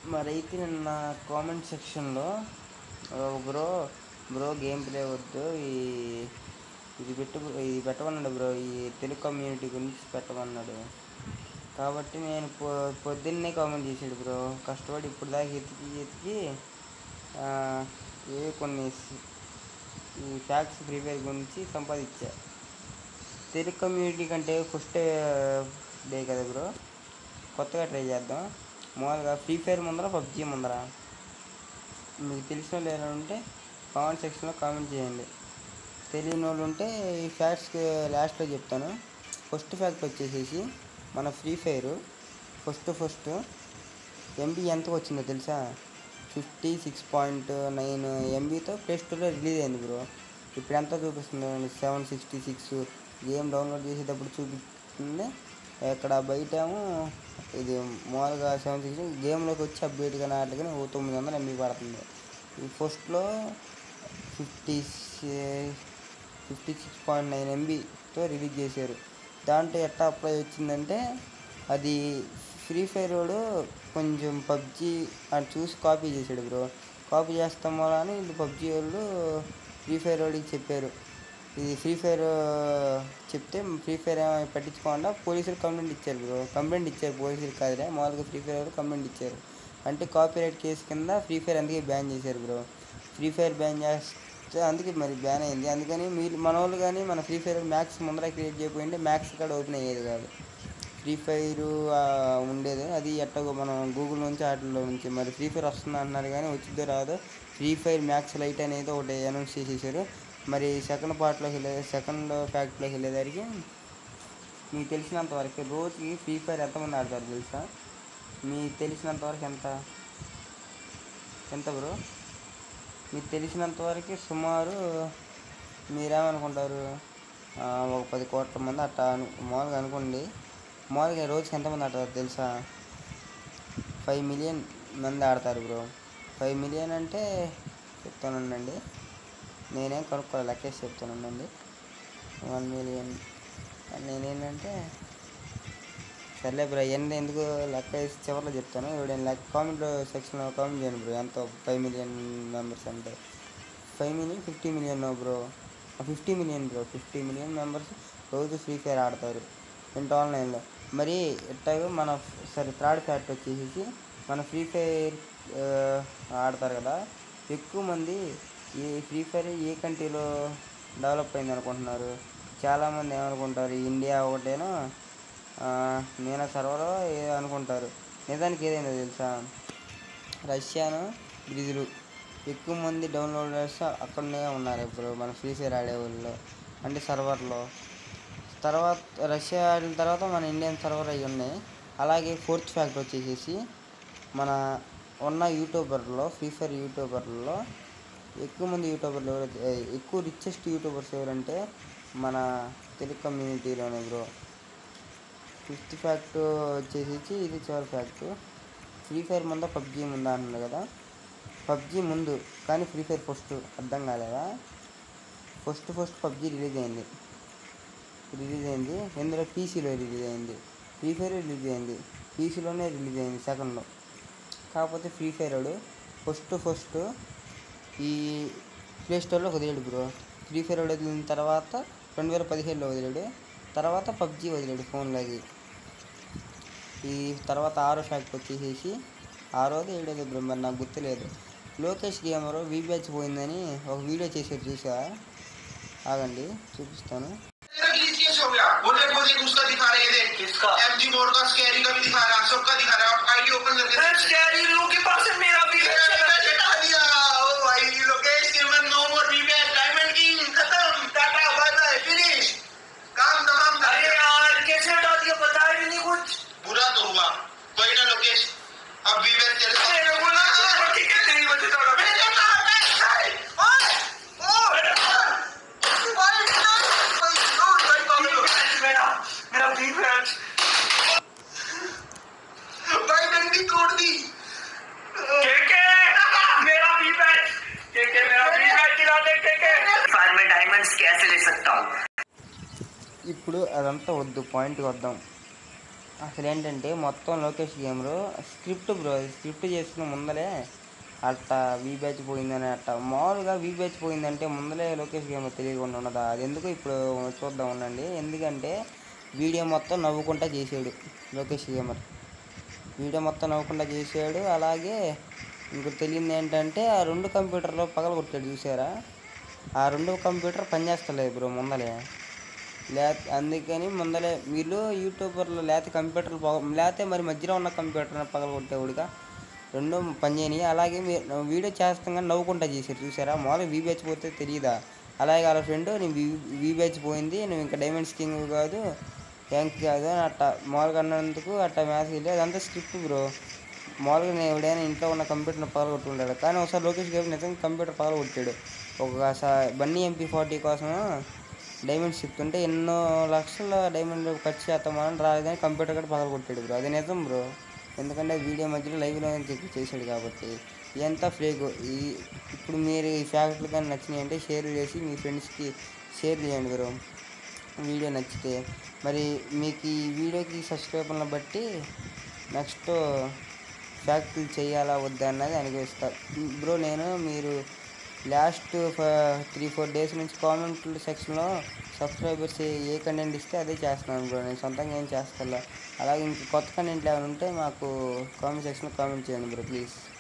మరైతే నిన్న కామెంట్ సెక్షన్లో బ్రో బ్రో గేమ్ ప్లే వద్దు ఈ ఇది పెట్టు ఇది పెట్టమన్నాడు బ్రో ఈ తెలుగు కమ్యూనిటీ గురించి పెట్టమన్నాడు కాబట్టి నేను పొ పొద్దున్నే కామెంట్ చేసాడు బ్రో కష్టపడి ఇప్పుడు దాకా ఎతికి ఎతికి ఆ, ఏ కొన్ని స్- ఈ ఫ్యాక్ట్స్ ఫ్రీ ఫైర్ గురించి సంపాదించా తెలుగు కమ్యూనిటీ కంటే ఫస్ట్ డే కదా బ్రో కొత్తగా ట్రై చేద్దాం మామూలుగా ఫ్రీ ఫైర్ ముందర పబ్జీ ముందర మీకు తెలిసిన వాళ్ళు ఏమైనా ఉంటే కామెంట్ సెక్షన్లో కామెంట్ చేయండి తెలియని వాళ్ళు ఉంటే ఈ ఫ్యాక్ట్స్ లాస్ట్లో చెప్తాను ఫస్ట్ ఫ్యాక్ట్ వచ్చేసేసి మన free fire first first MB ఎంతకు వచ్చిందో తెలుసా ఫిఫ్టీ సిక్స్ పాయింట్ నైన్ ఎంబీతో ప్లే స్టోర్లో రిలీజ్ అయింది బ్రో ఇప్పుడు ఎంత చూపిస్తుంది seven sixty six game download చేసేటప్పుడు చూపిస్తుంది ఇక్కడ బయట ఏమో ఇది మామూలుగా సెవెన్ సిక్స్టీ గేమ్లోకి వచ్చి అప్డేట్ కానీ ఆటలు కానీ ఓ తొమ్మిది వందలు ఎంబీ పడుతుంది ఈ ఫస్ట్లో fifty fifty six point nine ఎంబీతో రిలీజ్ చేశారు దాంట్లో ఎట్లా అప్లై వచ్చిందంటే అది ఫ్రీ ఫైర్ వాడు కొంచెం పబ్జి అని చూసి కాపీ చేశాడు బ్రో కాపీ చేస్తాం వల్ల అని ఇది పబ్జి వాళ్ళు ఫ్రీ ఫైర్ వాడికి చెప్పారు ఇది ఫ్రీ ఫైర్ చెప్తే ఫ్రీ ఫైర్ ఏమీ పట్టించుకోకుండా పోలీసులు కంప్లైంట్ ఇచ్చారు బ్రో కంప్లైంట్ ఇచ్చారు పోలీసులు కాదులే మామూలుగా ఫ్రీ ఫైర్ వాళ్ళు కంప్లైంట్ ఇచ్చారు అంటే కాపీరైట్ కేసు కింద ఫ్రీ ఫైర్ అందుకే బ్యాన్ చేశారు బ్రో ఫ్రీ ఫైర్ బ్యాన్ చేస్తే అందుకే మరి బ్యాన్ అయింది అందుకని మీరు మన వాళ్ళు కానీ మన ఫ్రీ ఫైర్ మ్యాక్స్ ముందర క్రియేట్ చేయకపోయింటే మ్యాక్స్ కూడా ఓపెన్ అయ్యేది కాదు ఫ్రీ ఫైర్ ఉండేది అది ఎట్టగో మనం గూగుల్ నుంచి వాటిలో నుంచి మరి ఫ్రీ ఫైర్ వస్తుంది అంటున్నారు కానీ వచ్చిద్దో రాదో ఫ్రీ ఫైర్ మ్యాక్స్ లైట్ అనేది ఒకటి అనౌన్స్ చేసేసారు మరి సెకండ్ పార్ట్లోకి వెళ్ళే సెకండ్ ఫ్యాక్ట్లోకి వెళ్ళేసరికి మీకు తెలిసినంత వరకు రోజుకి ఫ్రీ ఫైర్ ఎంతమంది ఆడతారు తెలుసా మీకు తెలిసినంత వరకు ఎంత ఎంత బ్రో మీకు తెలిసినంత వరకు సుమారు మీరేమనుకుంటారు ఆ, ఒక పది కోట్ల మంది అట్లా అను మామూలుగా అనుకోండి మామూలుగా రోజుకి ఎంతమంది ఆడతారు తెలుసా ఫైవ్ మిలియన్ మంది ఆడతారు బ్రో ఫైవ్ మిలియన్ అంటే చెప్తానుండండి నేనేం కనుక్కోవాలి లెక్కేసి చెప్తానుండండి వన్ మిలియన్ నేనేంటంటే సర్లే బ్రో ఎన్ని ఎందుకు లెక్క వేసి చివరిలో చెప్తాను ఎవడైనా లెక్క కామెంట్ సెక్షన్లో కామెంట్ చేయండి బ్రో ఎంత ఫైవ్ మిలియన్ మెంబర్స్ అంటే five million fifty million bro fifty million bro fifty million members రోజు ఫ్రీ ఫైర్ ఆడతారు ఇంత ఆన్లైన్లో మరి ఎట్టాగో మన సరే థర్డ్ ఫ్యాక్ట్ వచ్చేసి మన ఫ్రీ ఫైర్ ఆడతారు కదా ఎక్కువ మంది ఈ ఫ్రీ ఫైర్ ఏ కంట్రీలో డెవలప్ అయింది అనుకుంటున్నారు చాలామంది ఏమనుకుంటారు ఇండియా ఒకటేనో నేను సర్వరో ఏదో అనుకుంటారు నిజానికి ఏదైందో తెలుసా రష్యాను బ్రెజిల్ ఎక్కువ మంది డౌన్లోడర్స్ అక్కడనే ఉన్నారు ఇప్పుడు మన ఫ్రీ ఫైర్ ఆడే వాళ్ళు అంటే సర్వర్లో తర్వాత రష్యా ఆడిన తర్వాత మన ఇండియన్ సర్వర్ అవి ఉన్నాయి అలాగే ఫోర్త్ ఫ్యాక్ట్ వచ్చేసేసి మన ఉన్న యూట్యూబర్లో ఫ్రీ ఫైర్ యూట్యూబర్లో ఎక్కువ మంది యూట్యూబర్లు ఎవరైతే ఏ, ఎక్కువ రిచెస్ట్ యూట్యూబర్స్ ఎవరంటే మన తెలుగు కమ్యూనిటీలోనే బ్రో ఫిఫ్త్ ఫ్యాక్ట్ వచ్చేసి ఇది చివరి ఫ్యాక్ట్ ఫ్రీ ఫైర్ ముందా పబ్జీ ముందా అంటున్నారు కదా పబ్జీ ముందు కానీ ఫ్రీ ఫైర్ ఫస్ట్ అర్థం కాలేదా ఫస్ట్ ఫస్ట్ పబ్జీ రిలీజ్ అయింది రిలీజ్ అయింది ఇందులో పీసీలో రిలీజ్ అయింది ఫ్రీ ఫైర్ రిలీజ్ అయింది పీసీలోనే రిలీజ్ అయింది సెకండ్లో కాకపోతే ఫ్రీ ఫైర్ వాడు ఫస్ట్ ఫస్ట్ ఈ ప్లే స్టోర్లో వదిలేడు బ్రో ఫ్రీ ఫైర్ వాడు వదిలిన తర్వాత రెండు వేల పదిహేడులో వదిలాడు తర్వాత పబ్జీ వదిలాడు ఫోన్లోకి ఈ తర్వాత ఆరో ఫ్యాక్ట్ వచ్చేసేసి ఆరోది ఏడోది బ్రో మరి నాకు గుర్తులేదు లోకేష్ గేమర్ వీబ్యాచ్ పోయిందని ఒక వీడియో చేసేది చూసా ఆగండి చూపిస్తాను रिलीज कैसे हो गया वो देख वो देख उसका दिखा रहे हैं ये देख किसका? एमजी मोड का स्कैरी का भी दिखा रहा है सबका दिखा रहा है आईडी ओपन करके मैं स्कैरी लोगों के पास है मेरा भी मेरा वीपैच हटा दिया ओ भाई लोकेश गिरमन नो मोर वीपैच डायमंड किंग खत्म टाटा बाय बाय फिनिश काम तमाम कर अरे दिया यार कैसे हटा दिया बताया भी नहीं कुछ बुरा तो हुआ कोई ना लोकेश अब वीपैच तेरे साथ अरे बोला ठीक है नहीं बचे तो मेरे कहा पे ओए ओए भाई भाई भाई मेरा मेरा भी मैच भाई डंडी तोड़ दी के के मेरा भी मैच के के मेरा भी मैच दिला दे के के फायर में डायमंड्स कैसे ले सकता हूँ ఇప్పుడు అదంతా వద్దు పాయింట్కి వద్దాం అసలు ఏంటంటే మొత్తం లోకేష్ గేమ్లో స్క్రిప్ట్ బ్రో స్క్రిప్ట్ చేసుకున్న ముందలే అట్ట వీ బ్యాచ్ పోయిందని అట్ట మామూలుగా వీ బ్యాచ్ పోయిందంటే ముందలే లోకేష్ గేమ్ తెలియకుండా ఉన్నదా అది ఎందుకు ఇప్పుడు చూద్దాం ఉండండి ఎందుకంటే వీడియో మొత్తం నవ్వుకుంటా చేసాడు లోకేష్ గేమర్ వీడియో మొత్తం నవ్వకుండా చేసాడు అలాగే ఇంకోటి తెలియంది ఏంటంటే ఆ రెండు కంప్యూటర్లో పగల కొట్టాడు చూసారా ఆ రెండు కంప్యూటర్ పనిచేస్తలేదు బ్రో ముందలే లే అందుకని ముందలే వీళ్ళు యూట్యూబర్లు లేకపోతే కంప్యూటర్లు పగ లేకపోతే మరి మధ్యలో ఉన్న కంప్యూటర్ పగల కొట్టేవాడుగా రెండు పనిచేయని అలాగే మీరు వీడియో చేస్తాం కానీ నవ్వుకుంటా చేశారు చూసారా మామూలుగా వీ బ్యాచ్ పోతే తెలియదా అలాగే వాళ్ళ ఫ్రెండ్ నేను వీ వీ బ్యాచ్ పోయింది నువ్వు ఇంకా డైమండ్స్ కింగ్ కాదు ర్యాంక్ కాదు అని అట్ట మామూలుగా అన్నందుకు అట్ట మ్యాథ్స్ వెళ్ళి అదంతా స్క్రిప్ట్ బ్రో మామూలుగా నేను ఎవడైనా ఇంట్లో ఉన్న కంప్యూటర్ని పగల కొట్టుకుంటాడు కానీ ఒకసారి లోకేష్ గారు నిజంగా కంప్యూటర్ పగల కొట్టాడు ఒకసారి బన్నీ ఎంపీ ఫార్టీ కోసం డైమండ్స్ చెప్తుంటే ఎన్నో లక్షల డైమండ్ ఖర్చు చేస్తామని రాలేదని కంప్యూటర్ కూడా పగల కొట్టాడు బ్రో అది నిజం బ్రో ఎందుకంటే వీడియో మధ్యలో లైవ్లో చెప్పి చేశాడు కాబట్టి ఎంత ఫ్లేక్ ఈ ఇప్పుడు మీరు ఈ ఫ్యాక్టరీలు కానీ నచ్చినాయి అంటే షేర్ చేసి మీ ఫ్రెండ్స్కి షేర్ చేయండి బ్రో వీడియో నచ్చితే మరి మీకు ఈ వీడియోకి సబ్స్క్రైబర్లను బట్టి నెక్స్ట్ ఫ్యాక్టరీ చేయాలా వద్దా అన్నది అనిపిస్తా బ్రో నేను మీరు లాస్ట్ త్రీ ఫోర్ డేస్ నుంచి కామెంట్ సెక్షన్లో సబ్స్క్రైబర్స్ ఏ కంటెంట్ ఇస్తే అదే చేస్తున్నాను బ్రో నేను సొంతంగా ఏం చేస్తా అలాగే ఇంక కొత్త కంటెంట్ ఏమైనా ఉంటే మాకు కామెంట్ సెక్షన్లో కామెంట్ చేయండి బ్రో ప్లీజ్